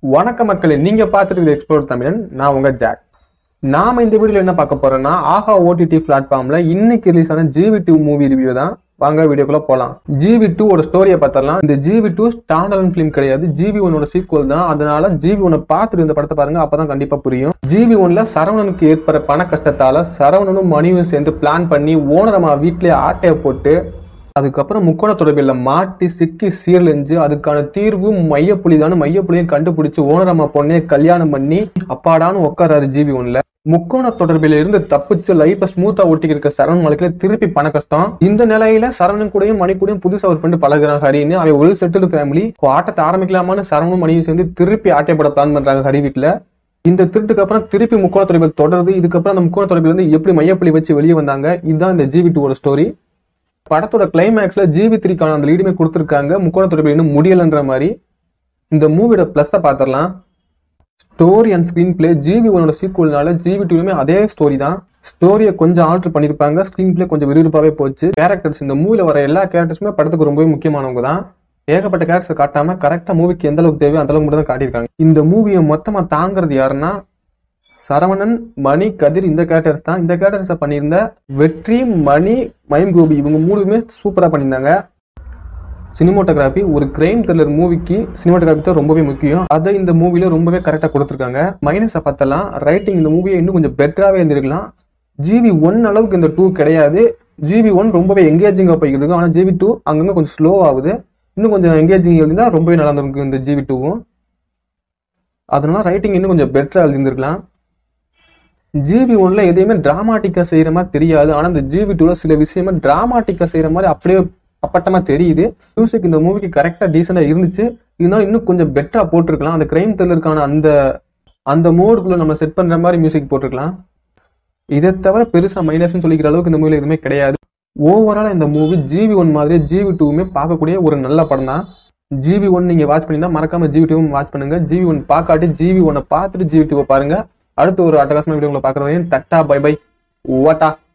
வணக்க மக்களே நீங்க பார்த்துட்டு எக்ஸ்ப்ளோர் தமிழன் நான் உங்க ஜாக் நாம இந்த வீடியோல என்ன பார்க்க போறோம்னா ஆஹா ஓடிடி பிளாட்ஃபார்ம்ல இன்னைக்கு ரிலீஸ் ஆன ஜிவி டூ மூவி ரிவ்யூ தான் வாங்க வீடியோக்குள்ள போலாம் ஜிவி டூ ஓட ஸ்டோரியை பார்த்தரலாம் இந்த ஜிவி டூ ஸ்டாண்டர்ட் ஃபிலிம் கிடையாது ஜிவி ஒன்னோட சீக்வல் தான் அதனால ஜிவி ஒன்னை பார்த்துட்டு இந்த படத்தை பாருங்க அப்பதான் கண்டிப்பா புரியும் ஜிவி ஒன்ல சரவணனுக்கு ஏற்படுற பண கஷ்டத்தால சரவணனும் மணியும் சேர்ந்து பிளான் பண்ணி ஓனரமா வீட்லயே ஆட்டைய போட்டு அதுக்கப்புறம் முக்கோண தொடர்பில் மாட்டி சிக்கி சீர்லெஞ்சு அதுக்கான தீர்வு மையப்புலிதான்னு மையப்புலியும் கண்டுபிடிச்சு ஓனரம்மா பொண்ணைய கல்யாணம் பண்ணி அப்பாடான்னு உட்காராரு ஜிபி ஒன்ல முக்கோண தொடர்பில இருந்து தப்பிச்சு லைஃப ஸ்மூத்தா ஓட்டிக்கு இருக்க சரவணன் மலைக்குல திருப்பி பண கஷ்டம் இந்த நிலையில சரவணன் கூடயும் மணி கூடயும் புதுசா ஒரு ஃப்ரெண்டு பழகுறான் ஹரின்னு அவன் ஒரு செட்டில் ஃபேமிலி ஆட்டத்தை ஆரம்பிக்கலாமான்னு சரவணன் மணியும் சேர்ந்து திருப்பி ஆட்டைப்பட பிளான் பண்றாங்க ஹரி வீட்டுல இந்த திருட்டுக்கு அப்புறம் திருப்பி முக்கோண தொடர்பில் தொடருது இதுக்கப்புறம் அந்த முக்கோண தொடர்பில் இருந்து எப்படி மையப்புலி வச்சு வெளியே வந்தாங்க இதுதான் இந்த ஜிவி டூவோட ஸ்டோரி படத்தோட கிளைமேக்ஸ்ல ஜிவி த்ரீக்கான அந்த லீடுமே கொடுத்துருக்காங்க முக்கோண தொடர்பு இன்னும் முடியலன்ற மாதிரி இந்த மூவியோட பிளஸ்ஸை பார்த்துடலாம் story and screenplay Jiivi ஒனோட சீக்குவல்னால ஜிவி டூலுமே அதே ஸ்டோரி தான் ஸ்டோரியை கொஞ்சம் ஆல்டர் பண்ணியிருப்பாங்க ஸ்க்ரீன் பிளே கொஞ்சம் விறுவிறுப்பாவே போச்சு கேரக்டர்ஸ் இந்த மூவில வர எல்லா கேரக்டர்ஸுமே படத்துக்கு ரொம்பவே முக்கியமானவங்க தான் ஏகப்பட்ட கேரக்டர்ஸ் காட்டாம கரெக்டா மூவிக்கு எந்த அளவுக்கு தேவையோ அந்த அளவுக்கு மட்டும் தான் காட்டியிருக்காங்க இந்த மூவியை மொத்தமா தாங்கிறது யாருன்னா சரவணன் மணி கதிர் இந்த கேரக்டர்ஸ் தான் இந்த கேரக்டர்ஸை பண்ணியிருந்த வெற்றி மணி மயம் கோபி இவங்க மூணுமே சூப்பராக பண்ணியிருந்தாங்க சினிமோட்டோகிராஃபி ஒரு கிரைம் த்ரில்லர் மூவிக்கு சினிமோட்டோகிராஃபி தான் ரொம்பவே முக்கியம் அதை இந்த மூவில ரொம்பவே கரெக்டாக கொடுத்துருக்காங்க மைனஸை பார்த்தலாம் ரைட்டிங் இந்த மூவியை இன்னும் கொஞ்சம் பெட்டராகவே எழுந்திருக்கலாம் ஜிவி ஒன் அளவுக்கு இந்த டூ கிடையாது ஜிவி ஒன் ரொம்பவே எங்கேஜிங்காக போய்கிட்டு இருக்கும் ஆனால் ஜிவி டூ அங்கங்கே கொஞ்சம் ஸ்லோ ஆகுது இன்னும் கொஞ்சம் எங்கேஜிங் எழுதினா ரொம்பவே நல்லா இருந்திருக்கு இந்த ஜிவி டூவும் அதனால ரைட்டிங் இன்னும் கொஞ்சம் பெட்டராக எழுதியிருந்திருக்கலாம் ஜிபி ஒன்ல எதையுமே டிராமாட்டிக்கா செய்யற மாதிரி தெரியாது ஆனா இந்த ஜிபி டூல சில விஷயமா டிராமாட்டிக்கா செய்யற மாதிரி அப்படியே அப்பட்டமா தெரியுது மியூசிக் இந்த மூவிக்கு கரெக்டா டீசெண்டா இருந்துச்சு இருந்தாலும் இன்னும் கொஞ்சம் பெட்டரா போட்டிருக்கலாம் அந்த கிரைம் த்ரில்லருக்கான அந்த அந்த மோடுக்குள்ள நம்ம செட் பண்ற மாதிரி மியூசிக் போட்டிருக்கலாம் இதை தவிர பெருசா மைனஸ்னு சொல்லிக்கிற அளவுக்கு இந்த மூவில எதுவுமே கிடையாது ஓவராலா இந்த மூவி ஜிவி ஒன் மாதிரி ஜிவி டூவுமே பார்க்கக்கூடிய ஒரு நல்ல படம் தான் ஜிவி ஒன் நீங்க வாட்ச் பண்ணியிருந்தா மறக்காம ஜிவி டூவும் வாட்ச் பண்ணுங்க ஜிவி ஒன் பார்க்காட்டி ஜிவி ஒன்னை பார்த்துட்டு ஜிவி டூவை பாருங்க அடுத்து ஒரு அட்டகாசமான வீடியோ உங்களை பார்க்குறேன் டட்டா பை பை ஓட்டா